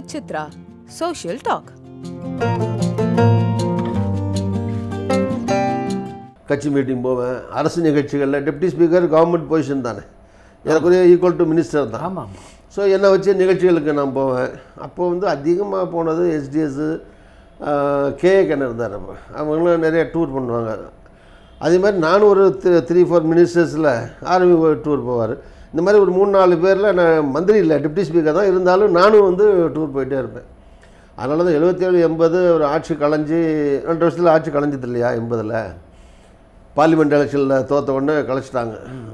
with Chitra. Social Talk. கட்சி meeting போவேன் அரசு நிகழ்ச்சிகளில் டெப்டி ஸ்பீக்கர் கவர்மெண்ட் பொசிஷன் தானே எனக்குரிய ஈக்குவல் டு மினிஸ்டர் தான் ஆமாம் ஸோ என்னை வச்சு நிகழ்ச்சிகளுக்கு நான் போவேன் அப்போ வந்து அதிகமாக போனது எஸ்டிஎஸ் கே கண்ணன் இருந்தார் அப்போ அவங்களும் நிறைய டூர் பண்ணுவாங்க அதே மாதிரி நானும் ஒரு த்ரீ ஃபோர் மினிஸ்டர்ஸில் ஆர்மி டூர் போவார் இந்த மாதிரி ஒரு மூணு நாலு பேரில் நான் மந்திரி இல்லை டெப்டி ஸ்பீக்கர் தான் இருந்தாலும் நானும் வந்து டூர் போயிட்டே இருப்பேன் அதனால தான் எழுபத்தேழு எண்பது ஒரு ஆட்சி கலைஞ்சி ரெண்டு வருஷத்தில் ஆட்சி கலைஞ்சது இல்லையா எண்பதில் பார்லிமெண்ட் எலெக்ஷனில் தோற்ற உடனே கலைச்சிட்டாங்க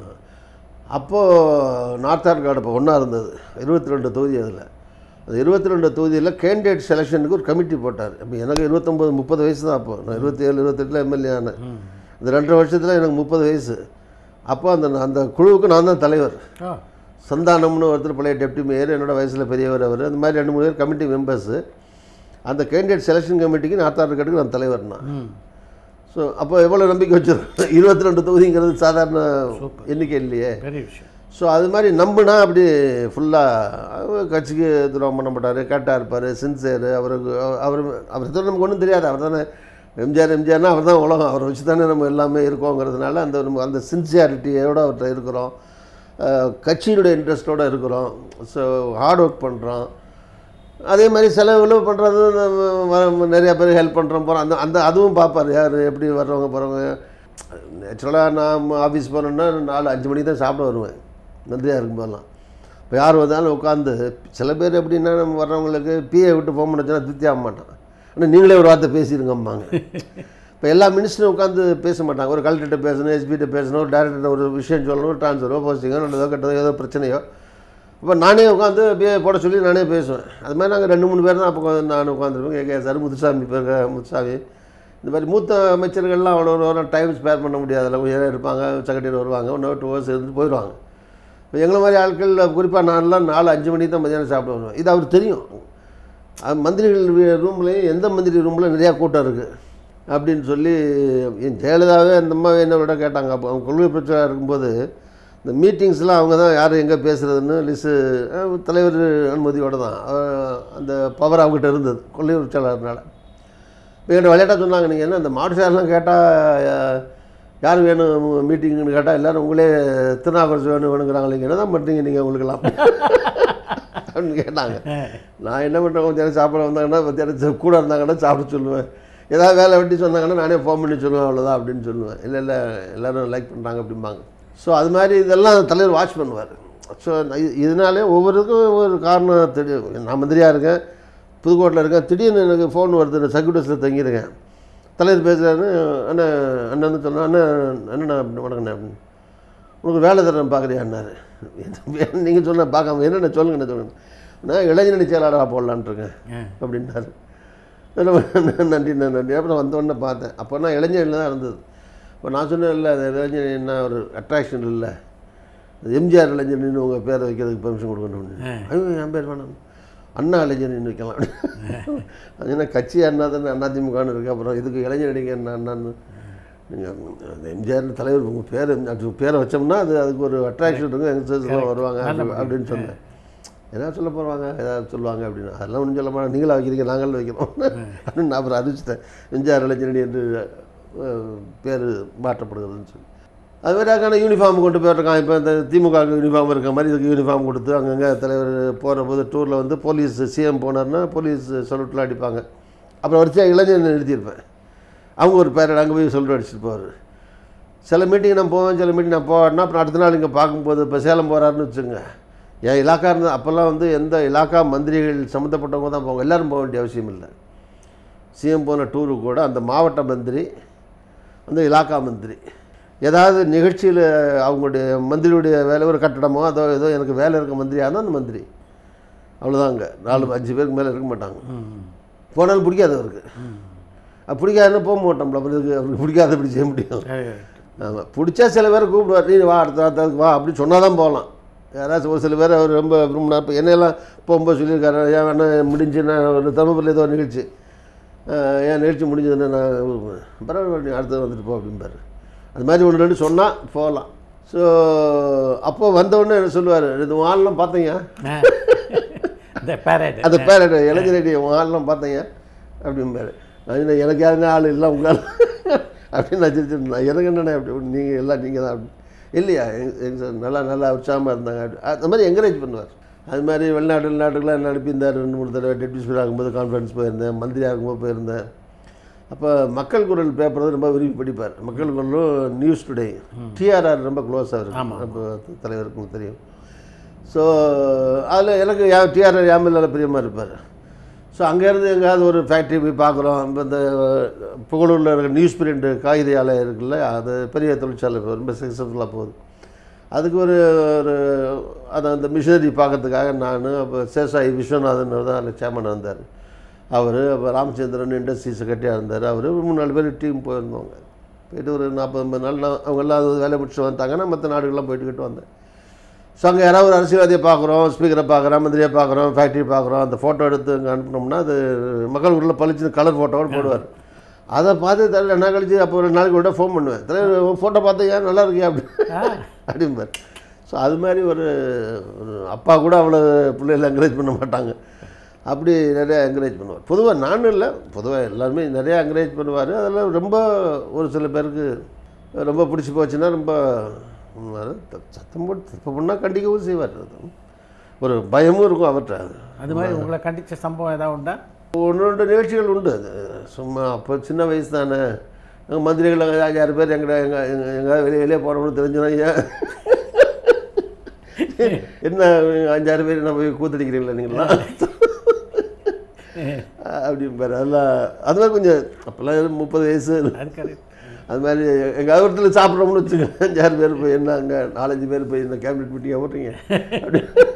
அப்போது நார்த் ஆர்காடு இப்போ ஒன்றா இருந்தது இருபத்தி ரெண்டு தொகுதி அதில் அந்த இருபத்தி ரெண்டு தொகுதியில் கேண்டிடேட் செலெக்ஷனுக்கு ஒரு கமிட்டி போட்டார் இப்போ எனக்கு இருபத்தொம்போது முப்பது வயசு தான் அப்போ நான் இருபத்தி ஏழு இருபத்தெட்டில் எம்எல்ஏ ஆனேன் இந்த ரெண்டரை வருஷத்தில் எனக்கு முப்பது வயசு அப்போ அந்த அந்த குழுவுக்கு நான் தான் தலைவர் ஆ சந்தானம்னு ஒருத்தர் பழைய டெப்டி மேயர் என்னோட வயசில் பெரியவர் அவர் அந்த மாதிரி ரெண்டு மூணு பேர் கமிட்டி மெம்பர்ஸு அந்த கேண்டிடேட் செலெக்ஷன் கமிட்டிக்கு நார்த் ஆர்காடுக்கு நான் தலைவர் நான் ம் ஸோ அப்போ எவ்வளோ நம்பிக்கை வச்சிருக்கோம் இருபத்தி ரெண்டு தொகுதிங்கிறது சாதாரண எண்ணிக்கை இல்லையே பெரிய விஷயம் ஸோ அது மாதிரி நம்பினா அப்படி ஃபுல்லாக கட்சிக்கு துரோகம் பண்ண மாட்டார் கரெக்டாக இருப்பார் சின்சியர் அவருக்கு அவர் அவர் தான் நமக்கு ஒன்றும் தெரியாது அவர் தானே எம்ஜிஆர் எம்ஜிஆர்னா அவர் தான் உலகம் அவரை வச்சு தானே நம்ம எல்லாமே இருக்கோங்கிறதுனால அந்த நம்ம அந்த சின்சியாரிட்டியோட அவர்கிட்ட இருக்கிறோம் அஹ், கட்சியினுடைய இன்ட்ரெஸ்ட்டோடு இருக்கிறோம் ஸோ ஹார்ட் ஒர்க் பண்ணுறோம் அதே மாதிரி செலவுகளும் பண்ணுறது நிறையா பேர் ஹெல்ப் பண்ணுறோம் போகிறோம் அந்த அந்த அதுவும் பார்ப்பார் யார் எப்படி வர்றவங்க போகிறவங்க நேச்சுரலாக நான் ஆஃபீஸ் போனோன்னா நாலு அஞ்சு மணிக்கு தான் சாப்பிட வருவேன் நன்றியாக இருக்கும் போதெல்லாம் இப்போ யார் வந்தாலும் உட்காந்து சில பேர் எப்படின்னா நம்ம வர்றவங்களுக்கு பிஏ விட்டு ஃபோன் பண்ண சொன்னால் திருப்தி ஆக மாட்டான் ஆனால் நீங்களே ஒரு வார்த்தை பேசிடுங்கம்பாங்க இப்போ எல்லா மினிஸ்டரும் உட்காந்து பேச மாட்டாங்க ஒரு கலெக்டர்கிட்ட பேசணும் எஸ்பிகிட்ட பேசணும் ஒரு டேரக்டர்கிட்ட ஒரு விஷயம் சொல்லணும் ஒரு ட்ரான்ஸ்ஃபரோ போஸ்டிங்கோ நல்லதோ கெட்டதோ ஏதோ பிரச்சனையோ இப்போ நானே உட்காந்து அப்படியே போட சொல்லி நானே பேசுவேன் அது மாதிரி நாங்கள் ரெண்டு மூணு பேர் தான் அப்போ உட்காந்து நான் உட்காந்துருப்பேன் கே கே சார் முத்துசாமி பேர் முத்துசாமி இந்த மாதிரி மூத்த அமைச்சர்கள்லாம் அவ்வளோ ஒரு டைம் ஸ்பேர் பண்ண முடியாதுல்ல உயரம் இருப்பாங்க செக்ரட்டரி வருவாங்க ஒன் ஹவர் டூ ஹவர்ஸ் இருந்து போயிடுவாங்க இப்போ எங்களை மாதிரி ஆட்கள் குறிப்பாக நான்லாம் நாலு அஞ்சு மணிக்கு தான் மதியானம் சாப்பிட வருவேன் இது அவருக்கு தெரியும் அது மந்திரிகள் ரூம்லேயும் எந்த மந்திரி ரூமில் நிறையா கூட்டம் இருக்குது அப்படின்னு சொல்லி என் ஜெயலலிதாவே அந்த அம்மா என்னோட கேட்டாங்க அப்போ அவங்க கொள்கை பிரச்சனை இருக்கும்போது இந்த மீட்டிங்ஸ்லாம் அவங்க தான் யார் எங்கே பேசுகிறதுன்னு லிஸ்ட்டு தலைவர் அனுமதியோடு தான் அஹ் அந்த பவர் அவங்ககிட்ட இருந்தது கொள்கை பிரச்சாரனால இப்போ என்கிட்ட விளையாட்டாக சொன்னாங்க நீங்கள் என்ன இந்த மாடு சார்லாம் கேட்டால் யார் வேணும் மீட்டிங்னு கேட்டால் எல்லோரும் உங்களே திருநாகரசு வேணும் வேணுங்கிறாங்க நீங்கள் என்ன தான் பண்ணுறீங்க நீங்கள் உங்களுக்கெல்லாம் அப்படின்னு கேட்டாங்க நான் என்ன பண்ணுறேன் கொஞ்சம் சாப்பிட வந்தாங்கன்னா மத்தியானம் கூட இருந்தாங்கன்னா சாப்பிட சொல்லுவேன் ஏதாவது வேலை வெட்டி சொன்னாங்கன்னா நானே ஃபோன் பண்ணி சொல்லுவேன் அவ்வளோதான் அப்படின்னு சொல்லுவேன் இல்லை இல்லை எல்லோரும் லைக் பண்ணுறாங்க அப்படிம்பாங்க ஸோ அது மாதிரி இதெல்லாம் தலைவர் வாட்ச் பண்ணுவார் ஸோ இதனாலே ஒவ்வொருக்கும் ஒவ்வொரு காரணம் தெரியும் நான் மந்திரியாக இருக்கேன் புதுக்கோட்டில் இருக்கேன் திடீர்னு எனக்கு ஃபோன் வருது நான் சர்க்கியூட்டஸில் தங்கியிருக்கேன் தலைவர் பேசுகிறாரு அண்ணன் அண்ணன் சொன்னா அண்ணன் அண்ணன் வணக்கண்ணே அப்படின்னு உனக்கு வேலை தரேன் பார்க்குறியான்னாரு நீங்கள் சொன்ன பார்க்காம என்னென்ன சொல்லுங்கண்ணே சொல்லுங்க நான் இளைஞரணி செயலாளராக போடலான்ட்டு இருக்கேன் அப்படின்னாரு நன்றி நன்றி அப்புறம் வந்தோடனே பார்த்தேன் அப்போ நான் இளைஞரில் தான் இருந்தது இப்போ நான் சொன்னேன் இல்லை அது இளைஞர் என்ன ஒரு அட்ராக்ஷன் இல்லை அது எம்ஜிஆர் இளைஞர்னு உங்கள் பேரை வைக்கிறதுக்கு பெர்மிஷன் கொடுக்கணும் ஐயோ என் பேர் வேணாம் அண்ணா இளைஞர்னு வைக்கலாம் அது என்ன கட்சி அண்ணா தானே அதிமுகன்னு இருக்கு அப்புறம் இதுக்கு இளைஞரடிங்க என்ன அண்ணான்னு நீங்கள் எம்ஜிஆர் தலைவர் உங்கள் பேர் அது பேரை வச்சோம்னா அது அதுக்கு ஒரு அட்ராக்ஷன் இருக்கும் யங்ஸ்டர்ஸ்லாம் வருவாங்க அப்படி- அப்படின்னு சொன்னேன் என்ன சொல்ல போகிறாங்க ஏதாவது சொல்லுவாங்க அப்படின்னு அதெல்லாம் ஒன்றும் சொல்ல மாட்டாங்க நீங்களா வைக்கிறீங்க நாங்களும் வைக்கிறோம் அப்படின்னு நான் அப்புறம் அறிவிச்சிட்டேன் எம்ஜிஆர் இளைஞரணி என்று அஹ், பேர் மாற்றப்படுகிறதுன்னு சொல்லி அது மாதிரி அதுக்கான யூனிஃபார்ம் கொண்டு போயிருக்கான் இப்போ இந்த திமுக யூனிஃபார்ம் இருக்க மாதிரி இதுக்கு யூனிஃபார்ம் கொடுத்து அங்கங்கே தலைவர் போகிற போது டூரில் வந்து போலீஸ் சிஎம் போனார்னா போலீஸ் சல்யூட்லாம் அடிப்பாங்க அப்புறம் வரிசையாக இளைஞர் நிறுத்தியிருப்பேன் அவங்க ஒரு பேரட் அங்கே போய் சொல்லிட்டு அடிச்சுட்டு போவார் சில மீட்டிங் நான் போவேன் சில மீட்டிங் நான் போவேன்னா அப்புறம் அடுத்த நாள் இங்கே பார்க்கும்போது இப்போ சேலம் போகிறாருன்னு வச்சுங்க என் இலாக்கா இருந்தது அப்போல்லாம் வந்து எந்த இலாக்கா மந்திரிகள் சம்மந்தப்பட்டவங்க தான் போவாங்க எல்லாரும் போக வேண்டிய அவசியம் இல்லை சிஎம் போன டூருக்கு கூட அந்த மாவட்ட மந்திரி அந்த இலாக்கா மந்திரி ஏதாவது நிகழ்ச்சியில் அவங்களுடைய மந்திரியுடைய வேலை ஒரு கட்டடமோ அதோ ஏதோ எனக்கு வேலை இருக்க மந்திரியாக இருந்தால் அந்த மந்திரி அவ்வளோதாங்க நாலு அஞ்சு பேருக்கு மேலே இருக்க மாட்டாங்க போனாலும் பிடிக்காது அவருக்கு அது பிடிக்காதுன்னு போக மாட்டோம்ல அப்புறம் இதுக்கு அவருக்கு பிடிக்காத அப்படி செய்ய முடியும் ஆமாம் பிடிச்சா சில பேரை கூப்பிடுவார் நீ வா அடுத்த வாரத்துக்கு வா அப்படி சொன்னால் தான் போகலாம் யாராச்சும் ஒரு சில பேர் அவர் ரொம்ப விரும்பினா இப்போ என்னெல்லாம் போகும்போது சொல்லியிருக்காரு ஏன் வேணா முடிஞ்சு நான் ஒரு தருமபுரியில் ஏதோ ஒரு நிகழ்ச்சி அஹ், என் நிகழ்ச்சி முடிஞ்சதுன்னு நான் பரவாயில்ல நீ அடுத்தது வந்துட்டு போ அப்படிம்பாரு அது மாதிரி ஒன்று ரெண்டு சொன்னால் போகலாம் ஸோ அப்போ வந்தவுடனே என்ன சொல்லுவார் இது வாழலாம் பார்த்தீங்க இந்த பேரட் அந்த பேரட் இளைஞரடி உன் ஆள்லாம் பார்த்தீங்க அப்படிம்பாரு அது எனக்கு யாருமே ஆள் இல்லை உங்களால் அப்படின்னு நான் சிரிச்சிருந்தேன் எனக்கு என்னண்ணே அப்படி நீங்கள் எல்லாம் நீங்கள் தான் அப்படி இல்லையா எங்க- எங்க சார் நல்லா நல்லா உற்சாகமாக இருந்தாங்க அப்படி அந்த மாதிரி என்கரேஜ் பண்ணுவார் அது மாதிரி வெளிநாட்டு வெளிநாட்டுக்குலாம் என்ன அனுப்பியிருந்தார் ரெண்டு மூணு தடவை டெப்டி ஸ்பீக்கர் ஆகும்போது கான்ஃபரன்ஸ் போயிருந்தேன் மந்திரியாக இருக்கும்போது போயிருந்தேன் அப்போ மக்கள் குரல் பேப்பர் வந்து ரொம்ப விரும்பி படிப்பார் மக்கள் குரலும் நியூஸ் டுடே டிஆர்ஆர் ரொம்ப க்ளோஸாக இருக்கும் நம்ம தலைவருக்கும் தெரியும் ஸோ அதில் எனக்கு யா டிஆர்ஆர் யாமில்ல பிரியமாக இருப்பார் ஸோ அங்கேருந்து எங்கேயாவது ஒரு ஃபேக்ட்ரி போய் பார்க்குறோம் இப்போ இந்த புகழூரில் இருக்க நியூஸ் பிரிண்ட் காகித ஆலை இருக்குல்ல அது பெரிய தொழிற்சாலை இப்போ ரொம்ப சக்ஸஸ்ஃபுல்லாக போகுது அதுக்கு ஒரு ஒரு அதை அந்த மிஷினரி பார்க்கறதுக்காக நான் அப்போ சேஷாயி விஸ்வநாதன் தான் அதில் சேர்மன் வந்தார் அவர் அப்போ ராமச்சந்திரன் இண்டஸ்ட்ரி செக்ரட்டரியாக இருந்தார் அவர் மூணு நாலு பேர் டீம் போயிருந்தவங்க போயிட்டு ஒரு நாற்பது ஐம்பது நாள் நான் அவங்க எல்லாம் அது வேலையை முடிச்சுட்டு வந்துட்டாங்கன்னா மற்ற நாடுகள்லாம் போயிட்டுக்கிட்டு வந்தேன் ஸோ அங்கே யாராவது ஒரு அரசியல்வாதியை பார்க்குறோம் ஸ்பீக்கரை பார்க்குறோம் மந்திரியை பார்க்குறோம் ஃபேக்ட்ரி பார்க்குறோம் அந்த ஃபோட்டோ எடுத்து அங்கே அனுப்பினோம்னா அது மக்கள் உள்ள பளிச்சு கலர் ஃபோட்டோவோட போடுவார் அதை பார்த்து தலைவர் என்ன கழிச்சு அப்போ ஒரு நாளைக்கு விட ஃபோன் பண்ணுவேன் தலைவர் ஃபோட்டோ பார்த்தியா நல்லா இருக்கியா அப்படி அப்படிம்பார் ஸோ அது மாதிரி ஒரு ஒரு அப்பா கூட அவ்வளோ பிள்ளைகளை என்கரேஜ் பண்ண மாட்டாங்க அப்படி நிறையா என்கரேஜ் பண்ணுவார் பொதுவாக நானும் இல்லை பொதுவாக எல்லாருமே நிறையா என்கரேஜ் பண்ணுவார் அதெல்லாம் ரொம்ப ஒரு சில பேருக்கு ரொம்ப பிடிச்சி போச்சுன்னா ரொம்ப பண்ணுவார் சத்தம் போட்டு தப்பு பண்ணால் கண்டிக்கவும் செய்வார் அது ஒரு பயமும் இருக்கும் அவர்கிட்ட அது அது மாதிரி உங்களை கண்டிச்ச சம்பவம் ஏதாவது உண்டா ஒன்று ரெண்டு நிகழ்ச்சிகள் உண்டு அது சும்மா அப்போ சின்ன வயசு தானே எங்கள் மந்திரிகள் அங்கே அஞ்சாறு பேர் எங்கட எங்கள் எங்கள் எங்கேயாவது வெளியே வெளியே போகிறோம்னு தெரிஞ்சுனா ஏன் என்ன அஞ்சாறு பேர் என்ன போய் கூத்தடிக்கிறீங்களா நீங்களாம் அப்படிம்பாரு அதெல்லாம் அது மாதிரி கொஞ்சம் அப்போல்லாம் முப்பது வயசு அது கரெக்ட் அது மாதிரி எங்கள் அவரத்தில் சாப்பிட்றோம்னு வச்சுக்கோங்க அஞ்சாறு பேர் போய் என்ன அங்கே நாலஞ்சு பேர் போய் இந்த கேபினெட் மீட்டிங்காக ஓட்டுறீங்க அப்படி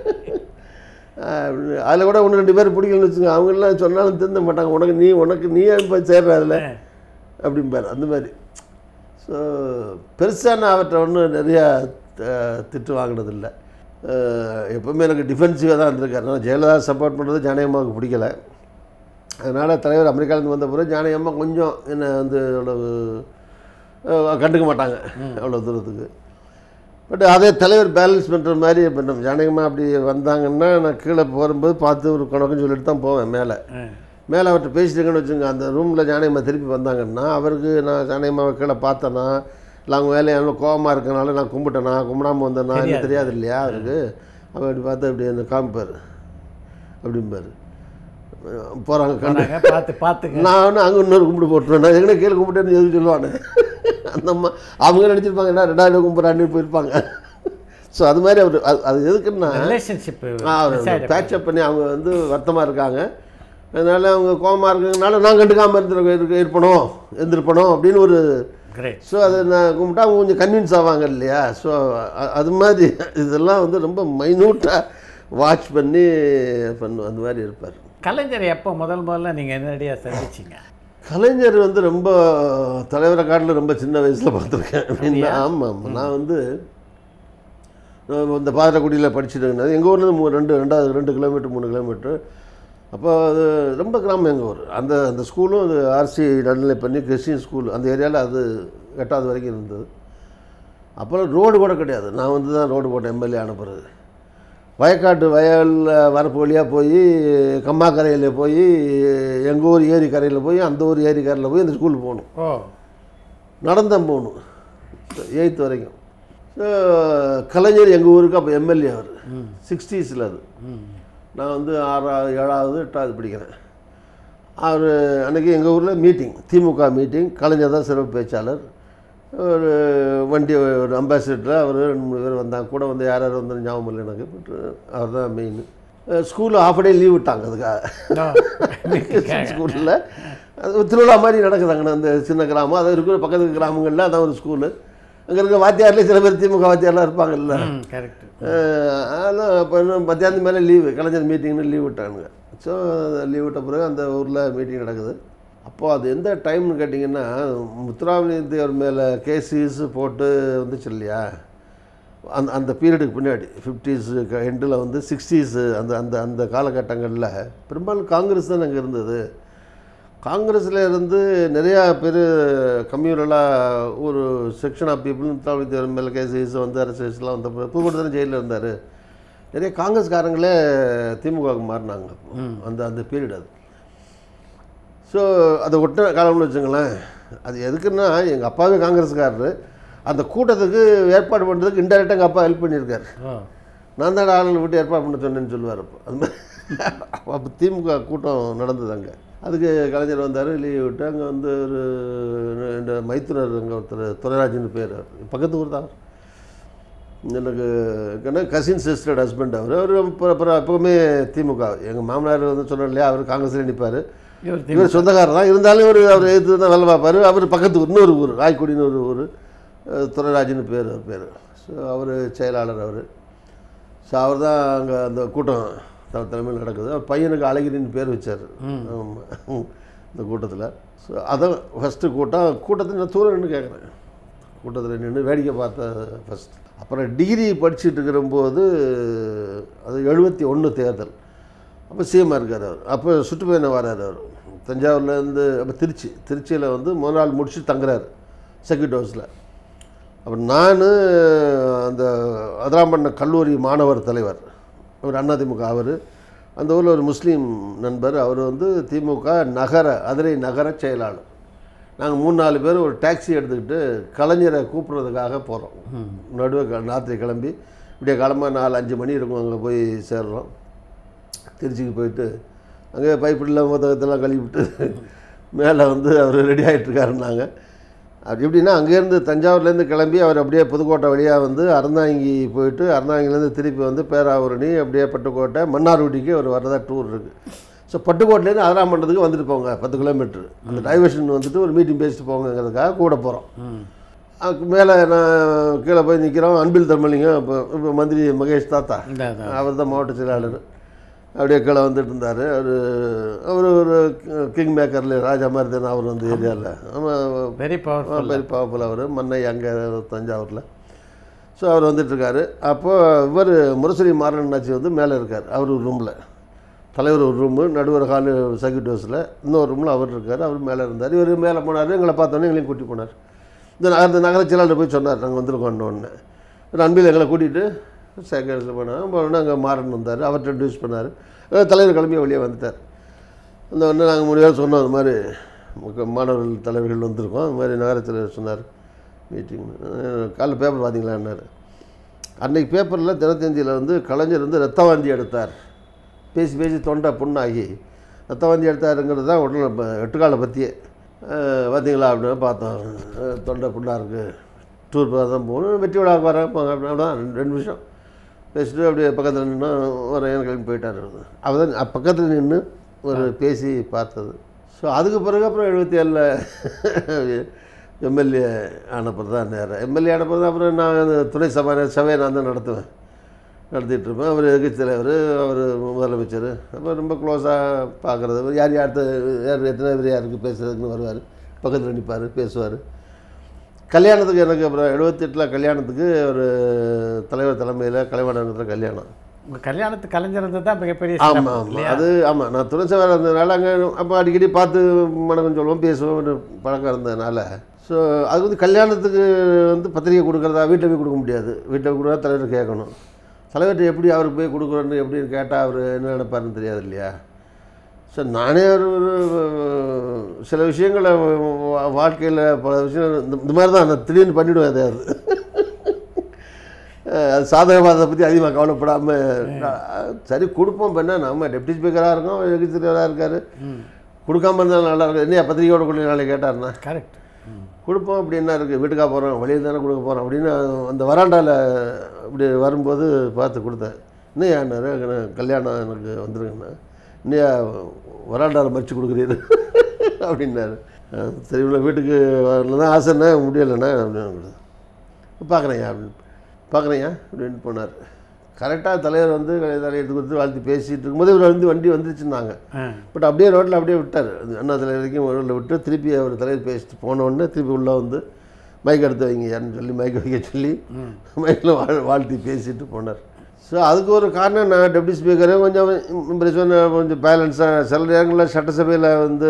அப்படின்னு அதில் கூட ஒன்று ரெண்டு பேர் பிடிக்கலன்னு வச்சுங்க அவங்கெல்லாம் சொன்னாலும் திருந்த மாட்டாங்க உனக்கு நீ உனக்கு நீ இப்போ சேர்ற அதில் அப்படிம்பார் அந்த மாதிரி ஸோ பெருசாக நான் அவர்கிட்ட ஒன்றும் நிறையா த- திட்டு வாங்கினதில்லை எப்போவுமே எனக்கு டிஃபென்சிவாக தான் இருந்திருக்காரு நான் ஜெயலலிதா சப்போர்ட் பண்ணுறது ஜானகியம்மாவுக்கு பிடிக்கல அதனால் தலைவர் அமெரிக்காவிலேருந்து வந்த பிறகு ஜானகியம்மா கொஞ்சம் என்னை வந்து அவ்வளவு அஹ், கண்டுக்க மாட்டாங்க அவ்வளோ தூரத்துக்கு பட் அதே தலைவர் பேலன்ஸ் பண்ணுற மாதிரி இப்போ நம்ம ஜானகியம்மா அப்படி வந்தாங்கன்னா நான் கீழே போகும்போது பார்த்து ஒரு கணக்குன்னு சொல்லிட்டு தான் போவேன் மேலே மேலே அவர்கிட்ட பேசிட்டுங்கன்னு வச்சுங்க அந்த ரூமில் ஜானகியம்மா திருப்பி வந்தாங்கன்னா அவருக்கு நான் ஜானகியம்மாவை கீழே பார்த்தேன்னா இல்லை அவங்க வேலையை எவ்வளோ கோவமாக இருக்கனால நான் கும்பிட்டேனா கும்பிடாம வந்தேனா எனக்கு தெரியாது இல்லையா அவருக்கு அவர் அப்படி பார்த்து அப்படி என்ன காமிப்பார் அப்படிம்பார் போகிறாங்க கண்டு போனாங்க பார்த்து பார்த்துங்க நான் ஒன்று அங்கே இன்னொரு கும்பிட்டு போட்டுருவேன் நான் எங்கே கீழே கும்பிட்டேன்னு எதுவும் சொல்லுவானு அந்த அம்மா அவங்க நினச்சிருப்பாங்க என்ன ரெண்டாயிரம் கும்பிட்றான்னு போயிருப்பாங்க ஸோ அது மாதிரி அவர் அது அது எதுக்குன்னா ரிலேஷன்ஷிப் அவர் பேட்சப் பண்ணி அவங்க வந்து வருத்தமாக இருக்காங்க அதனால் அவங்க கோபமாக இருக்கிறதுனால நான் கண்டுக்காமல் இருந்திருக்க இருக்க இருப்பணும் இருந்திருப்பணும் அப்படின்னு ஒரு கிரேட் ஸோ அதை நான் கும்பிட்டா அவங்க கொஞ்சம் கன்வின்ஸ் ஆவாங்க இல்லையா ஸோ அது மாதிரி இதெல்லாம் வந்து ரொம்ப மைனூட்டாக வாட்ச் பண்ணி பண்ணு அந்த மாதிரி இருப்பார் கலைஞர் எப்போ முதல் முதல்ல நீங்கள் நேரடியாக சந்திச்சிங்க கலைஞர் வந்து ரொம்ப தலைவரை காட்டில் ரொம்ப சின்ன வயசில் பார்த்துருக்கேன் அப்படின்னா ஆமாம் ஆமாம் நான் வந்து நான் இந்த பாதரக்குடியில் படிச்சுட்டு இருந்தது எங்கள் ஊர்லேருந்து மூ ரெண்டு ரெண்டாவது ரெண்டு கிலோமீட்டர் மூணு கிலோமீட்டர் அப்போ அது ரொம்ப கிராமம் எங்கள் ஊர் அந்த அந்த ஸ்கூலும் அது ஆர்சி நடுநிலை பண்ணி கிறிஸ்டின் ஸ்கூல் அந்த ஏரியாவில் அது எட்டாவது வரைக்கும் இருந்தது அப்புறம் ரோடு கூட கிடையாது நான் வந்து தான் ரோடு போட்டேன் எம்எல்ஏ ஆன பிறகு வயக்காட்டு வயலில் வரப்பு வழியாக போய் கம்மாக்கரையில் போய் எங்கள் ஊர் ஏரி கரையில் போய் அந்த ஊர் ஏரி கரையில் போய் அந்த ஸ்கூல் போகணும் ஓ நடந்தான் போகணும் எயித்து வரைக்கும் ஸோ கலைஞர் எங்கள் ஊருக்கு அப்போ எம்எல்ஏ அவர் சிக்ஸ்டீஸில் அது நான் வந்து ஆறாவது ஏழாவது எட்டாவது படிக்கிறேன் அவர் அன்றைக்கி எங்கள் ஊரில் மீட்டிங் திமுக மீட்டிங் கலைஞர் தான் சிறப்பு பேச்சாளர் ஒரு வண்டி ஒரு அம்பாசிடர் அவர் ரெண்டு மூணு பேர் வந்தாங்க கூட வந்து யார் யார் வந்து ஞாபகம் இல்லை எனக்கு பட் அவர் தான் மெயின் ஸ்கூலில் ஆஃப் டே லீவ் விட்டாங்க அதுக்காக ஸ்கூலில் அது ஒரு திருவிழா மாதிரி நடக்குதாங்கண்ணா அந்த சின்ன கிராமம் அது இருக்கிற பக்கத்து கிராமங்களில் அதான் ஒரு ஸ்கூலு அங்கே இருக்க வாத்தியார்லேயே சில பேர் திமுக வாத்தியார்லாம் இருப்பாங்கல்ல கரெக்ட் அஹ் அதெல்லாம் இப்போ இன்னும் மத்தியானம் மேலே லீவு கலைஞர் மீட்டிங்னு லீவ் விட்டானுங்க ஸோ லீவ் விட்ட பிறகு அந்த ஊரில் மீட்டிங் நடக்குது அப்போது அது எந்த டைம்னு கேட்டிங்கன்னா முத்துராமலிங்க தேவர் மேலே கேசிஸ் போட்டு வந்துச்சு இல்லையா அந்த அந்த பீரியடுக்கு பின்னாடி ஃபிஃப்டிஸ் எண்டில் வந்து சிக்ஸ்டீஸு அந்த அந்த அந்த காலகட்டங்களில் பெரும்பாலும் காங்கிரஸ் தான் அங்கே இருந்தது காங்கிரஸில் இருந்து நிறையா பேர் கம்யூனலாக ஒரு section of people Muthuramalinga Thevar மேலே கேசிஸ் வந்து அரசியல்ஸ்லாம் வந்த புதுக்கோட்டை தானே ஜெயிலில் இருந்தார் நிறைய காங்கிரஸ்காரங்களே திமுகவுக்கு மாறினாங்க அப்போ. அந்த அந்த பீரியட் அது ஸோ அதை ஒட்ட காலம்னு வச்சுங்களேன் அது எதுக்குன்னா எங்கள் அப்பாவே காங்கிரஸ்காரரு அந்த கூட்டத்துக்கு ஏற்பாடு பண்ணுறதுக்கு இன்டெரக்டாக எங்கள் அப்பா ஹெல்ப் பண்ணியிருக்காரு ஓ நான் தான் ஆளுங்களை விட்டு ஏற்பாடு பண்ண சொன்னேன்னு சொல்லுவார் அப்போ அது மாதிரி அப்போ திமுக கூட்டம் நடந்தது அங்கே அதுக்கு கலைஞர் வந்தார் லீவ் விட்டு அங்கே வந்து ஒரு இந்த மைத்துனர் அங்கே ஒருத்தர் துரைராஜன் பேர் பக்கத்து ஊர் தான் எனக்கு என்ன கசின் சிஸ்டர் ஹஸ்பண்ட் அவர் அவர் அப்புறம் அப்புறம் எப்போவுமே திமுக எங்கள் மாமனார் வந்து சொன்னோம் இல்லையா அவர் காங்கிரஸில் நிற்பார் இவர் தி- இவர் சொந்தக்காரர் தான் இருந்தாலும் இவர் அவர் எதிர்த்து தான் வேலை பார்ப்பார் அவர் பக்கத்து ஊர் இன்னொரு ஊர் ராய்க்குடின்னு ஒரு ஊர் அஹ் துரைராஜன் பேர் அவர் பேர் ஸோ அவர் செயலாளர் அவர் ஸோ அவர் தான் அங்கே அந்த கூட்டம் த- தலைமையில் நடக்குது அவர் பையனுக்கு அழகிரின்னு பேர் வச்சார் ஆமா. இந்த கூட்டத்தில் ஸோ அதான் ஃபஸ்ட்டு கூட்டம் கூட்டத்தில் நான் தூரம் நின்று கேட்குறேன் கூட்டத்தில் நின்று வேடிக்கை பார்த்த ஃபஸ்ட் அப்புறம் டிகிரி படிச்சுட்டு இருக்கிறம்போது அது எழுபத்தி ஒன்று தேர்தல் அப்போ சிஎம்மாக இருக்கார் அவர் அப்போ சுற்றுப்பயணம் வரார் அவர் தஞ்சாவூர்லேருந்து அப்போ திருச்சி திருச்சியில் வந்து முதல் நாள் முடிச்சு தங்குறாரு செக்யூரிட்டி ஹவுஸில் அப்போ நான் அந்த அதிராம்பண்ண கல்லூரி மாணவர் தலைவர் அவர் அதிமுக அவர் அந்த ஊரில் ஒரு முஸ்லீம் நண்பர் அவர் வந்து திமுக நகர அதிரை நகர செயலாளர் நாங்கள் மூணு நாலு பேர் ஒரு டாக்ஸி எடுத்துக்கிட்டு கலைஞரை கூப்பிட்றதுக்காக போகிறோம் நடுவே க- ராத்திரி கிளம்பி இப்படியே கிளம்ப நாலு அஞ்சு மணி இருக்கும் அங்கே போய் சேர்றோம் திருச்சிக்கு போயிட்டு அங்கே பைப்பிடலாம் புத்தகத்தெல்லாம் கழுவிட்டு மேலே வந்து அவர் ரெடி ஆகிட்டுருக்காருன்னாங்க அது எப்படின்னா அங்கேருந்து தஞ்சாவூர்லேருந்து கிளம்பி அவர் அப்படியே புதுக்கோட்டை வழியாக வந்து அறந்தாங்கி போயிட்டு அறந்தாங்கிலேருந்து திருப்பி வந்து பேராவூரணி அப்படியே பட்டுக்கோட்டை மன்னார்குடிக்கு அவர் வரதா டூர் இருக்குது ஸோ பட்டுக்கோட்டையிலேருந்து அதிராமண்டத்துக்கு வந்துட்டு போங்க பத்து கிலோமீட்டர் அந்த டைவர்ஷன் வந்துட்டு ஒரு மீட்டிங் பேசிட்டு போங்கிறதுக்காக கூட போகிறோம் ம் அதுக்கு மேலே நான் கீழே போய் நிற்கிறோம் அன்பில் தர்மலிங்கம் இப்போ இப்போ மந்திரி மகேஷ் தாத்தா இந்த அதான். அவர் தான் மாவட்ட செயலாளர் அப்படியே கீழே வந்துட்டு இருந்தார் அவர் அவர் ஒரு கிங் மேக்கரில் ராஜா மாதிரி தானே அவர் வந்து ஏரியாவில் ஆமாம் வெரி பவர்ஃபுல் பெரிய பவர்ஃபுல் அவர் மன்னை அங்கே தஞ்சாவூரில் ஸோ அவர் வந்துட்டுருக்காரு அப்போது இவர் முரசொலி மாறனாச்சி வந்து மேலே இருக்கார் அவர் ஒரு ரூமில் தலைவர் ஒரு ரூமு நடுவர் ஹாலு சர்க்கியூட் ஹவுஸில் இன்னொரு ரூமில் அவர் இருக்கார் அவர் மேலே இருந்தார் இவர் மேலே போனார் எங்களை பார்த்தோன்னே எங்களையும் கூட்டி போனார் இந்த நகர இந்த நகர செயலாளர் போய் சொன்னார் நாங்கள் வந்திருக்கோம் ஒன்று ஒரு அன்பில் எங்களை கூட்டிகிட்டு செகண்ட்ஸில் போனோம் போனோன்னா அங்கே மாறன் வந்தார் அவர்கிட்ட இன்ட்ரடியூஸ் பண்ணார் தலைவர் கிளம்பி வெளியே வந்துட்டார் அந்த ஒன்று நாங்கள் முடியாது சொன்னோம் அது மாதிரி முக்க- மாணவர்கள் தலைவர்கள் வந்திருக்கோம் அது மாதிரி நகரத்தில் சொன்னார் மீட்டிங் காலைல பேப்பர் பார்த்தீங்களான்னாரு அன்னைக்கு பேப்பரில் தினத்தந்தியில் வந்து கலைஞர் வந்து ரத்த வாந்தி எடுத்தார் பேசி பேசி தொண்டை புண்ணாகி ரத்த வாந்தி எடுத்தாருங்கிறது தான் உடனே இப்போ எட்டுக்காலை பற்றியே அஹ், பார்த்தீங்களா அப்படின்னு பார்த்தோம் அஹ், தொண்டை புண்ணாக இருக்குது டூர் போக தான் போகணும் வெற்றி விழா வரேன் போங்க அப்படின்னா தான் ரெண்டு ரெண்டு நிமிஷம் பேசிட்டு அப்படியே பக்கத்தில் நின்று வரேன் கிளம்பி போயிட்டார் அவர் தான் பக்கத்தில் நின்று ஒரு பேசி பார்த்தது ஸோ அதுக்கு பிறகு அப்புறம் எழுபத்தி ஏழில் எம்எல்ஏ ஆனப்பறம் தான் நேரம் எம்எல்ஏ ஆனப்பறம் தான் அப்புறம் நான் அந்த துணை சபை சபையை நான் தான் நடத்துவேன் நடத்திட்டு இருப்பேன் அவர் எதிர்க்கட்சி தலைவர் அவர் முதலமைச்சர் அப்புறம் ரொம்ப க்ளோஸாக பார்க்குறது யார் யார்கிட்ட யார் எத்தனை பேர் யாருக்கு பேசுறதுக்குன்னு வருவார் பக்கத்தில் நிற்பார் பேசுவார் கல்யாணத்துக்கு எனக்கு அப்புறம் எழுபத்தெட்டில் கல்யாணத்துக்கு ஒரு தலைவர் தலைமையில் கலைவாணத்தில் கல்யாணம் உங்க கல்யாணத்து கலைஞர் தான் மிகப்பெரிய ஆமாம் சிரமம் ஆமாம் இல்லையா அது ஆமாம் நான் துணை சேவராக இருந்ததுனால அங்கே அப்போ அடிக்கடி பார்த்து மணக்கம் சொல்லுவோம் பேசுவோம் ஒரு பழக்கம் இருந்ததுனால ஸோ அது வந்து கல்யாணத்துக்கு வந்து பத்திரிக்கை கொடுக்குறதா வீட்டில் போய் கொடுக்க முடியாது வீட்டில் போய் கொடுத்தா தலைவர் கேட்கணும் தலைவர்கிட்ட எப்படி அவருக்கு போய் கொடுக்குறோன்னு எப்படின்னு கேட்டால் அவர் என்ன நினைப்பாருன்னு தெரியாது இல்லையா ஸோ நானே ஒரு ஒரு சில விஷயங்களை வாழ்க்கையில் பல விஷயம் இந்த இந்த மாதிரி தான் நான் திடீர்னு பண்ணிவிடுவேன் எதையாவது அஹ் அது சாதகவாதத்தை பற்றி அதிகமாக கவலைப்படாமல் சரி கொடுப்போம் இப்போ என்ன நம்ம டெப்டி ஸ்பீக்கராக இருக்கோம் எதிர்க்கட்சி தலைவராக இருக்கார் கொடுக்காம இருந்தாலும் நல்லா இருக்கும் என்ன பத்திரிக்கையோட கொண்டு நாளைக்கு கேட்டார்னா கரெக்ட் கொடுப்போம் அப்படி என்ன இருக்குது வீட்டுக்காக போகிறோம் வெளியில் தானே கொடுக்க போகிறோம் அப்படின்னு அந்த வராண்டாவில் இப்படி வரும்போது பார்த்து கொடுத்தேன் இன்னும் ஏன்னாரு கல்யாணம் எனக்கு வந்துருங்கண்ணா இன்னும் வராண்டாவில் மறித்து கொடுக்குறீரு அப்படின்னாரு அஹ் சரி இவ்வளோ வீட்டுக்கு வரல தான் ஆசைண்ணா முடியலைண்ணா அப்படின்னு பார்க்குறேன் அப்படின்னு பார்க்குறேன் அப்படின்னு போனார் கரெக்டாக தலைவர் வந்து தலையை எடுத்து கொடுத்து வாழ்த்து பேசிகிட்டு இருக்கும்போது இவர் வந்து வண்டி வந்துருச்சுன்னாங்க பட் அப்படியே ரோட்டில் அப்படியே விட்டார் அண்ணா தலைவர் வரைக்கும் ரோட்டில் விட்டு திருப்பி அவர் தலைவர் பேசிட்டு போன உடனே திருப்பி உள்ளே வந்து மைக் எடுத்து வைங்க யாருன்னு சொல்லி மைக் வைக்க சொல்லி மைக்கில் வாழ் வாழ்த்தி பேசிட்டு போனார் ஸோ அதுக்கு ஒரு காரணம் நான் டெப்டி ஸ்பீக்கரே கொஞ்சம் இம்ப்ரெஷன் கொஞ்சம் பேலன்ஸாக சில நேரங்களில் சட்டசபையில் வந்து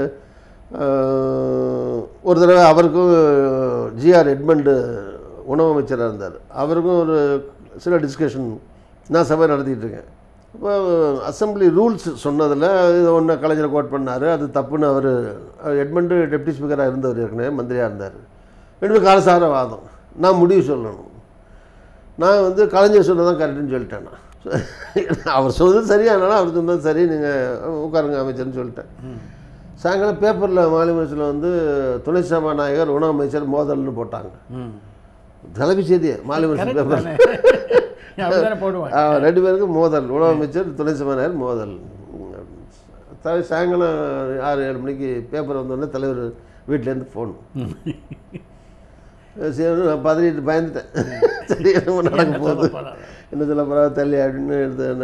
ஆஹ், ஒரு தடவை அவருக்கும் ஜிஆர் எட்மண்டு உணவு அமைச்சராக இருந்தார் அவருக்கும் ஒரு சில டிஸ்கஷன் நான் சபை நடத்திட்டு இருக்கேன் இப்போ அசெம்பிளி ரூல்ஸ் சொன்னதில் இது ஒன்று கலைஞரை கோட் பண்ணார் அது தப்புன்னு அவர் எட்மண்டு டெப்டி ஸ்பீக்கராக இருந்தவர் ஏற்கனவே மந்திரியாக இருந்தார் ரெண்டு காலசார வாதம் நான் முடிவு சொல்லணும் நான் வந்து கலைஞர் சொன்னதான் கரெக்டுன்னு சொல்லிட்டேன் நான் அவர் சொன்னது சரியானாலும் அவர் சொன்னது சரி நீங்கள் உட்காருங்க அமைச்சர்னு சொல்லிட்டேன் சாயங்காலம் பேப்பரில் மாநிலத்தில் வந்து துணை சபாநாயகர் உணவு அமைச்சர் மோதல்னு போட்டாங்க ம் தலைமை செய்தி மாநில பேப்பர் அப்படிதானே போடுவேன் ஆ, ரெண்டு பேருக்கும் மோதல் உணவு அமைச்சர் துணை சபாநாயகர் மோதல் த- சாயங்காலம் ஆறு ஏழு மணிக்கு பேப்பர் வந்தோடனே தலைவர் வீட்டிலேருந்து ஃபோன் சரி நான் பதறிட்டு பயந்துட்டேன் சரி என்னமோ நடக்க போகுது என்ன சொல்ல போகிறா தள்ளி அப்படின்னு எடுத்து என்ன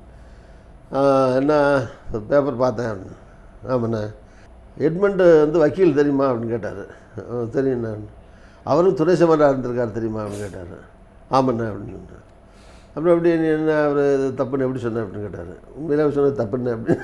ஆ, என்ன பேப்பர் பார்த்தேன் அப்படின்னு ஆமாண்ணே எட்மண்டு வந்து வக்கீல் தெரியுமா அப்படின்னு கேட்டார் தெரியுண்ணா அவரும் துணை சமராக இருந்திருக்காரு தெரியுமா அப்படின்னு கேட்டார் ஆமாண்ணே அப்படின்னு அப்புறம் அப்படி நீ என்ன அவர் தப்புன்னு எப்படி சொன்னார் அப்படின்னு கேட்டார் உண்மையிலே அவர் சொன்னது தப்புன்னு அப்படின்னு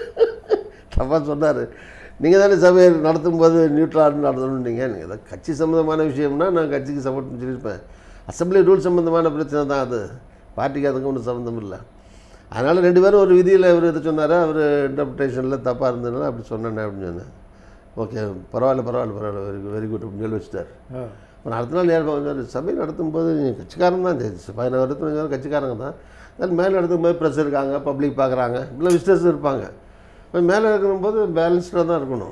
தப்பாக சொன்னார் நீங்கள் தானே சபையை நடத்தும் போது நியூட்ரலாக நடத்தணும் நீங்கள் நீங்கள் ஏதாவது கட்சி சம்மந்தமான விஷயம்னா நான் கட்சிக்கு சப்போர்ட் சொல்லியிருப்பேன் அசம்பிளி ரூல் சம்மந்தமான பிரச்சனை தான் அது பார்ட்டிக்கு அதுக்கு ஒன்றும் சம்மந்தம் இல்லை அதனால் ரெண்டு பேரும் ஒரு விதியில் இவர் இது சொன்னார் அவர் இன்டர்பிரிட்டேஷனில் தப்பாக இருந்ததுனால அப்படி சொன்னேன் அப்படின்னு சொன்னேன் ஓகே பரவாயில்ல பரவாயில்ல பரவாயில்ல வெரி வெரி குட் அப்படின்னு சொல்லி வச்சுட்டார் ஓ அப்புறம் அடுத்த நாள் நேரம் வந்தார் சபை நடத்தும் போது நீ கட்சிக்காரன் தான் ஜெயிச்சு பதினாறு வருஷத்துல கட்சிக்காரங்க தான் அது மேலே நடத்தும் போது ப்ரெஸ் இருக்காங்க பப்ளிக் பார்க்குறாங்க இல்லை விசிட்டர்ஸ் இருப்பாங்க இப்போ மேலே இருக்கும்போது பேலன்ஸ்டாக தான் இருக்கணும்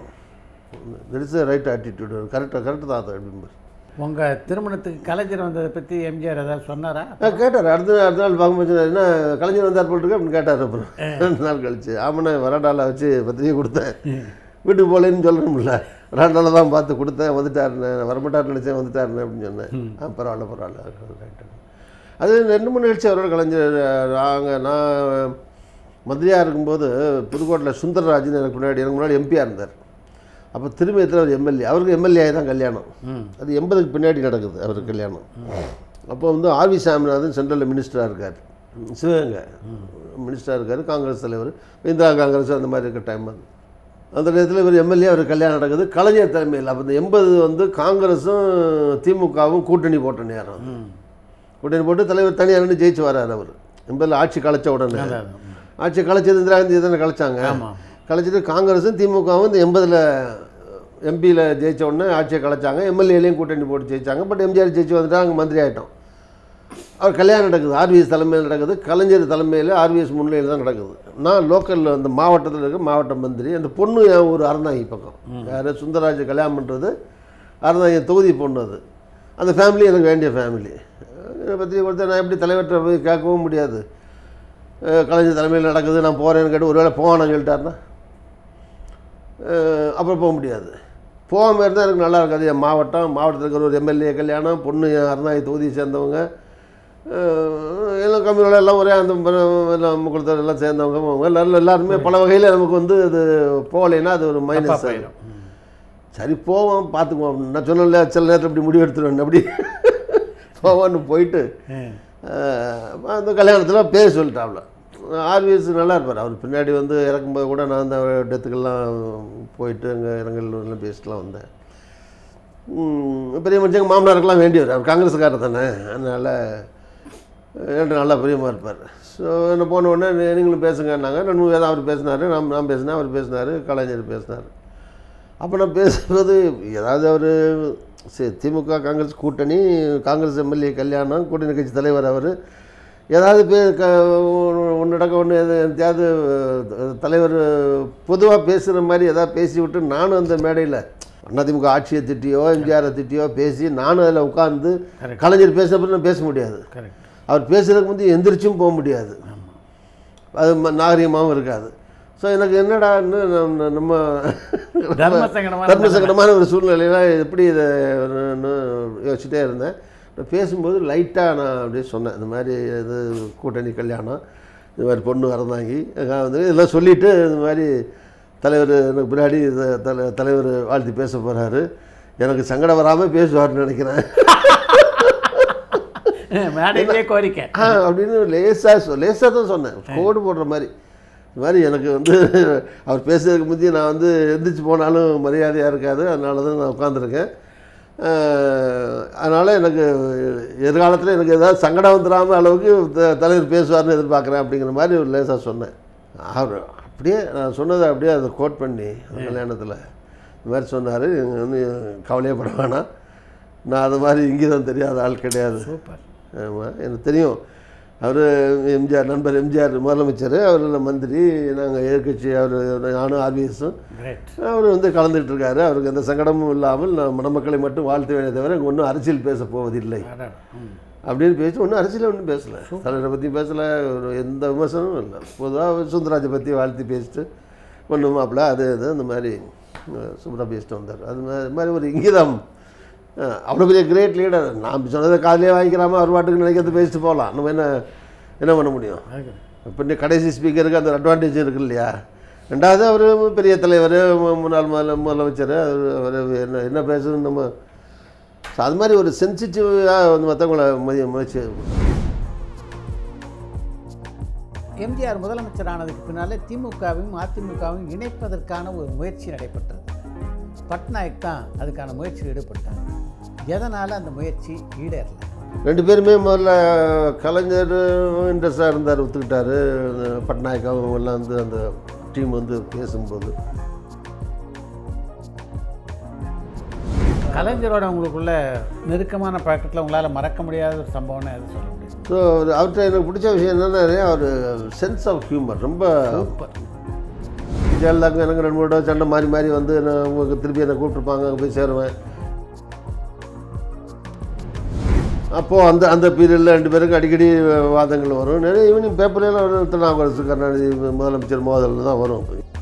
இட்ஸ் ரைட் ஆட்டிடியூடு கரெக்டாக கரெக்டு தான் அது அப்படிம்பார் உங்கள் திருமணத்துக்கு கலைஞர் வந்ததை பற்றி எம்ஜிஆர் ஏதாவது சொன்னாரா ஆ, கேட்டார் அடுத்த அடுத்த நாள் பார்க்கும்போது என்ன கலைஞர் வந்தார் போல் இருக்கு அப்படின்னு கேட்டார் அப்புறம் ரெண்டு நாள் கழிச்சு ஆமாண்ணே வராண்டாவில் வச்சு பத்திரிக்கை கொடுத்தேன் வீட்டுக்கு போகலன்னு சொல்லணும்ல வராண்டாவில் தான் பார்த்து கொடுத்தேன் வந்துட்டாருன்னு வரமாட்டார்னு நினச்சேன் வந்துட்டாருன்னு அப்படின்னு சொன்னேன் ஆ பரவாயில்ல பரவாயில்ல ரைட்டு அது ரெண்டு மூணு நிகழ்ச்சி அவரோட கலைஞர் நாங்கள் நான் மந்திரியாக இருக்கும்போது புதுக்கோட்டையில் சுந்தரராஜன் எனக்கு முன்னாடி எனக்கு முன்னாடி எம்பியாக இருந்தார் அப்போ திருமயத்தில் அவர் எம்எல்ஏ அவருக்கு எம்எல்ஏ தான் கல்யாணம் ம் அது எண்பதுக்கு பின்னாடி நடக்குது அவருக்கு கல்யாணம் அப்போ வந்து ஆர்வி சாமிநாதன் சென்ட்ரலில் மினிஸ்டராக இருக்கார் சிவகங்கை மினிஸ்டராக இருக்கார் காங்கிரஸ் தலைவர் இந்திரா காங்கிரஸ் அந்த மாதிரி இருக்க டைம் அது அந்த நேரத்தில் இவர் எம்எல்ஏ அவர் கல்யாணம் நடக்குது கலைஞர் தலைமையில் அப்போ இந்த எண்பது வந்து காங்கிரஸும் திமுகவும் கூட்டணி போட்ட நேரம் அது. கூட்டணி போட்டு தலைவர் தனியாக நின்று ஜெயிச்சு வரார் அவர் எண்பதில் ஆட்சி கலைச்ச உடனே அதான், அதான். ஆட்சி கலைச்சது இந்திரா காந்தி தானே கலைச்சாங்க ஆமாம் கலைச்சிட்டு காங்கிரஸும் திமுகவும் இந்த எண்பதில் எம்பியில் ஜெயிச்ச உடனே ஆட்சியை கலைச்சாங்க எம்எல்ஏலையும் கூட்டணி போட்டு ஜெயிச்சாங்க பட் எம்ஜிஆர் ஜெயிச்சு வந்துட்டா அங்கே மந்திரி ஆகிட்டோம் அவர் கல்யாணம் நடக்குது ஆர்விஎஸ் தலைமையில் நடக்குது கலைஞர் தலைமையில் ஆர்விஎஸ் முன்னிலையில் தான் நடக்குது நான் லோக்கலில் அந்த மாவட்டத்தில் இருக்க மாவட்ட மந்திரி அந்த பொண்ணு என் ஒரு அறந்தாங்கி பக்கம் யார் சுந்தரராஜ் கல்யாணம் பண்ணுறது அறந்தாங்கி தொகுதி பொண்ணு அது அந்த ஃபேமிலி எனக்கு வேண்டிய ஃபேமிலி இதை பற்றி கொடுத்தா நான் எப்படி தலைவர்கிட்ட போய் கேட்கவும் முடியாது அஹ் கலைஞர் தலைமையில் நடக்குது நான் போகிறேன்னு கேட்டு ஒருவேளை போவானு சொல்லிட்டாருன்னா அஹ் அப்புறம் போக முடியாது போகாமல் இருந்தால் எனக்கு நல்லா இருக்காது என் மாவட்டம் மாவட்டத்தில் இருக்கிற ஒரு எம்எல்ஏ கல்யாணம் பொண்ணு என் அருணாய் தொகுதியை சேர்ந்தவங்க அஹ் எல்லாம் கம்யூனில் எல்லாம் ஒரே அந்த ப- எல்லாம் முக்குளத்தர் எல்லாம் சேர்ந்தவங்க அவங்க எல்லாரும் எல்லாருமே பல வகையில் நமக்கு வந்து அது போகலைன்னா அது ஒரு தப்பா மைனஸ் போயிடும் ம். சரி போவோம் பார்த்துக்குவோம் நான் சொன்னேன்ல சில நேரத்தில் இப்படி முடிவு எடுத்துருவேன் அப்படி போவான்னு போயிட்டு ம். அஹ் அந்த கல்யாணத்தில் பேர் சொல்லிட்டாப்ல ஆர்விஎஸ் நல்லா இருப்பார் அவர் பின்னாடி வந்து இறக்கும்போது கூட நான் அந்த டெத்துக்கெல்லாம் போயிட்டு அங்கே இரங்கல்லாம் பேசிட்டுலாம் வந்தேன் உம், பெரிய மனுஷங்க மாமனாருக்கெல்லாம் வேண்டியவர் அவர் காங்கிரஸ்காரர் தானே அதனால் என்கிட்ட நல்லா பிரியமாக இருப்பார் ஸோ என்ன போன உடனே நீ- நீங்களும் பேசுங்கன்னாங்க ரெண்டு மூணு பேர் அவர் பேசினார் நான் நான் பேசினேன் அவர் பேசினார் கலைஞர் பேசினார் அப்போ நான் பேசும்போது ஏதாவது அவர் சரி திமுக காங்கிரஸ் கூட்டணி காங்கிரஸ் எம்எல்ஏ கல்யாணம் கூட்டணி கட்சி தலைவர் அவர் ஏதாவது பே க ஒன்று நடக்க ஒன்று எதையாவது தலைவர் பொதுவாக பேசுகிற மாதிரி ஏதாவது பேசி விட்டு நானும் அந்த மேடையில் அதிமுக ஆட்சியை திட்டியோ எம்ஜிஆரை திட்டியோ பேசி நானும் அதில் உட்கார்ந்து Correct. கலைஞர் பேசுகிறப்ப நான் பேச முடியாது கரெக்ட் அவர் பேசுகிறதுக்கு வந்து எந்திரிச்சும் போக முடியாது அது ம- நாகரிகமாகவும் இருக்காது ஸோ எனக்கு என்னடான்னு நம்ம- நம்ம தர்ம சங்கடமான தர்ம சங்கடமான ஒரு சூழ்நிலையில எப்படி இதை ஒருன்னு யோசிச்சுட்டே இருந்தேன் நான் பேசும்போது லைட்டாக நான் அப்படியே சொன்னேன் இந்த மாதிரி இது கூட்டணி கல்யாணம் இது மாதிரி பொண்ணு வரந்தாங்கி நான் வந்து இதெல்லாம் சொல்லிவிட்டு இந்த மாதிரி தலைவர் எனக்கு பின்னாடி இதை தலை தலைவர் வாழ்த்தி பேச போகிறாரு எனக்கு சங்கடம் வராமல் பேசுவார்னு நினைக்கிறேன் மேடையிலே கோரிக்கை ஆ அப்படின்னு லேசாக சொ லேசாக தான் சொன்னேன் கோடு போடுற மாதிரி இந்த மாதிரி எனக்கு வந்து அவர் பேசுறதுக்கு முந்தி நான் வந்து எந்திரிச்சு போனாலும் மரியாதையாக இருக்காது அதனால தான் நான் உட்காந்துருக்கேன் அதனால் எனக்கு எதிர்காலத்தில் எனக்கு ஏதாவது சங்கடம் வந்துடாமல் அளவுக்கு த- தலைவர் பேசுவார்னு எதிர்பார்க்குறேன் அப்படிங்கிற மாதிரி ஒரு லேசாக சொன்னேன் அவர் அப்படியே நான் சொன்னதை அப்படியே அதை கோட் பண்ணி அந்த கல்யாணத்தில் இந்த மாதிரி சொன்னார் வந்து கவலையே பட வேணாம் நான் அது மாதிரி இங்கேதான் தெரியாத ஆள் கிடையாது சூப்பர் ஆமாம் எனக்கு தெரியும் அவர் எம்ஜிஆர் நண்பர் எம்ஜிஆர் முதலமைச்சர் அவர் மந்திரி நாங்கள் எதிர்கட்சி அவர் நானும் ஆர்பிஎஸும் கிரேட் அவர் வந்து கலந்துட்டு இருக்காரு அவருக்கு எந்த சங்கடமும் இல்லாமல் நான் மணமக்களை மட்டும் வாழ்த்து வேண்டிய தவிர இங்கே ஒன்றும் அரசியல் பேச போவதில்லை அப்படின்னு பேசி ஒன்றும் அரசியல் ஒன்றும் பேசலை தலைவரை பற்றி பேசலை ஒரு எந்த விமர்சனமும் இல்லை பொதுவாக சுந்தராஜை பற்றி வாழ்த்து பேசிட்டு ஒன்று மாப்பிள்ள அது இது அந்த மாதிரி சூப்பராக பேசிட்டு வந்தார் அது மா- அது மாதிரி ஒரு இங்கிதம் அஹ், அவ்வளோ பெரிய கிரேட் லீடர் நான் சொன்னதை காலையிலே வாங்கிக்கிறாம அவர் பாட்டுக்கு நினைக்கிறது பேசிட்டு போகலாம் நம்ம என்ன என்ன பண்ண முடியும் இப்போ இந்த கடைசி ஸ்பீக்கருக்கு அந்த அட்வான்டேஜ் இருக்கு இல்லையா ரெண்டாவது அவர் பெரிய தலைவர் மு- முன்னாள் முதல முதலமைச்சர் அவர் அவர் என்ன என்ன பேசுறது நம்ம ஸோ அது மாதிரி ஒரு சென்சிட்டிவாக வந்து மற்றவங்கள மதிய முயற்சி எம்ஜிஆர் முதலமைச்சர் ஆனதுக்கு பின்னாலே திமுகவையும் அதிமுகவையும் இணைப்பதற்கான ஒரு முயற்சி நடைபெற்றது பட்நாயக் தான் அதுக்கான முயற்சியில் ஈடுபட்டார் எதனால் அந்த முயற்சி ஈடேறல ரெண்டு பேருமே முதல்ல கலைஞர் இன்ட்ரெஸ்டாக இருந்தார் ஒத்துக்கிட்டாரு இந்த பட்நாயக் அவங்க எல்லாம் வந்து அந்த டீம் வந்து பேசும்போது கலைஞரோட உங்களுக்குள்ள நெருக்கமான பழக்கத்தில் உங்களால் மறக்க முடியாத ஒரு சம்பவம்னு எது சொல்ல முடியும் ஸோ அவர்கிட்ட எனக்கு பிடிச்ச விஷயம் என்னென்னா அவர் சென்ஸ் ஆஃப் ஹியூமர் ரொம்ப சூப்பர் ஜெயலலிதாங்க எனக்கு ரெண்டு மூணு தடவை சண்டை மாறி மாறி வந்து நான் உங்களுக்கு திருப்பி என்னை கூப்பிட்டுருப்பாங்க அங்கே போய் சேருவேன் அப்போது அந்த அந்த பீரியடில் ரெண்டு பேருக்கும் அடிக்கடி வாதங்கள் வரும் நிறைய ஈவினிங் பேப்பர்லாம் வரும் திருநாவுக்கரசு கருணாநிதி முதலமைச்சர் மோதல் தான் வரும்